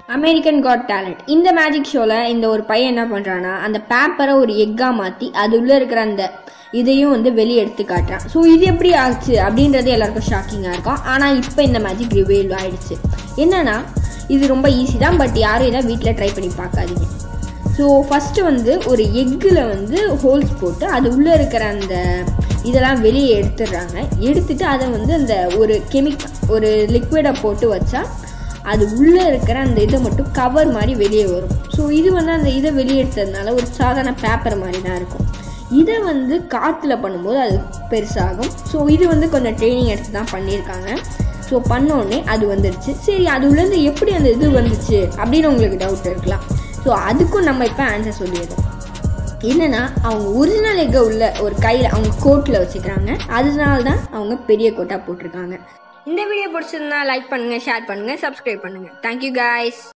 American got talent இந்த magic ஷோவில் இந்த ஒரு பையன் என்ன பண்ணுறான்னா அந்த பேப்பரை ஒரு எக்காக மாற்றி அது உள்ளே இருக்கிற அந்த இதையும் வந்து வெளியே எடுத்து காட்டுறான் ஸோ இது எப்படி ஆச்சு அப்படின்றது எல்லாருக்கும் ஷாக்கிங்காக இருக்கும் ஆனால் இப்போ இந்த மேஜிக் ரிவீல் ஆயிடுச்சு என்னன்னா இது ரொம்ப ஈஸி தான் பட் யாரும் இதை வீட்டில் ட்ரை பண்ணி பார்க்காதீங்க ஸோ ஃபஸ்ட்டு வந்து ஒரு எக்கில் வந்து ஹோல்ஸ் போட்டு அது உள்ளே இருக்கிற அந்த இதெல்லாம் வெளியே எடுத்துடுறாங்க எடுத்துட்டு அதை வந்து அந்த ஒரு கெமிக் ஒரு லிக்விடை போட்டு வச்சா அது உள்ளே இருக்கிற அந்த இதை மட்டும் கவர் மாதிரி வெளியே வரும் ஸோ இது வந்து அந்த இதை வெளியே எடுத்ததுனால ஒரு சாதாரண பேப்பர் மாதிரி தான் இருக்கும் இதை வந்து காற்றுல பண்ணும்போது அது பெருசாகும் ஸோ இது வந்து கொஞ்சம் ட்ரைனிங் எடுத்து தான் பண்ணியிருக்காங்க ஸோ பண்ணோடனே அது வந்துடுச்சு சரி அது உள்ளேருந்து எப்படி அந்த இது வந்துச்சு அப்படின்னு உங்களுக்கு டவுட் இருக்கலாம் ஸோ அதுக்கும் நம்ம இப்போ ஆன்சர் சொல்லிடுறோம் என்னன்னா அவங்க ஒரிஜினல் எக்கை உள்ள ஒரு கையில் அவங்க கோட்டில் வச்சுக்கிறாங்க அதனால தான் அவங்க பெரிய கோட்டாக போட்டிருக்காங்க இந்த வீடியோ பிடிச்சிருந்தா லைக் பண்ணுங்கள் ஷேர் பண்ணுங்கள் சப்ஸ்கிரைப் பண்ணுங்கள் தேங்க்யூ guys